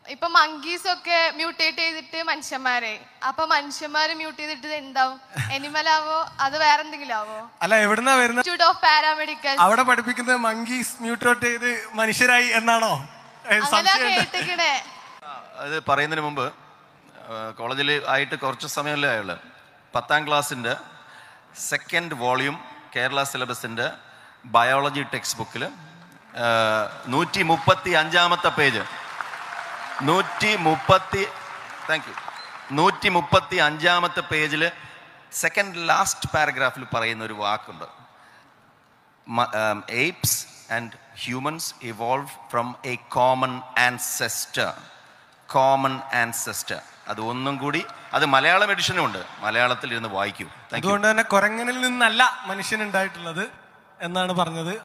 ഇപ്പൊ മങ്കീസ് ഒക്കെ മ്യൂട്ടേറ്റ് ചെയ്തിട്ട് മനുഷ്യന്മാരെ അപ്പൊ മനുഷ്യന്മാര് മ്യൂട്ട് ചെയ്തിട്ട് എന്താവും എനിമൽ ആവോ അത് വേറെ എന്തെങ്കിലും ആവോ അല്ല എവിടുന്നാ വരുന്നത് ഇൻസ്റ്റിറ്റ്യൂട്ട് ഓഫ് പാരാമെഡിക്കൽ അവിടെ പഠിപ്പിക്കുന്നത് മങ്കീസ് മ്യൂട്ടോട്ട് ചെയ്ത് മനുഷ്യരായി എന്നാണോ ഏ, അങ്ങനെ സംശയമുണ്ട്. കേട്ടിക്കണേ അത് പറയുന്നതിന് മുമ്പ് കോളേജിൽ ആയിട്ട് കുറച്ച് സമയമല്ലേ ആയുള്ളൂ പത്താം ക്ലാസ്സിൻ്റെ സെക്കൻഡ് വോളിയൂം കേരള സിലബസിൻ്റെ ബയോളജി ടെക്സ്റ്റ് ബുക്കിൽ നൂറ്റി മുപ്പത്തി അഞ്ചാമത്തെ പേജ് നൂറ്റി മുപ്പത്തി താങ്ക് യു നൂറ്റി മുപ്പത്തി അഞ്ചാമത്തെ പേജിൽ സെക്കൻഡ് ലാസ്റ്റ് പാരഗ്രാഫിൽ പറയുന്ന ഒരു വാക്കുണ്ട് apes and humans evolved from a common ancestor common ancestor അത് ഒന്നും കൂടി അത് മലയാളം എഡിഷനും ഉണ്ട് മലയാളത്തിൽ ഇരുന്ന് വായിക്കൂ താങ്ക് യു അതുകൊണ്ട് തന്നെ കുരങ്ങനിൽ നിന്നല്ല മനുഷ്യൻ ഉണ്ടായിട്ടുള്ളത് എന്നാണ് പറഞ്ഞത്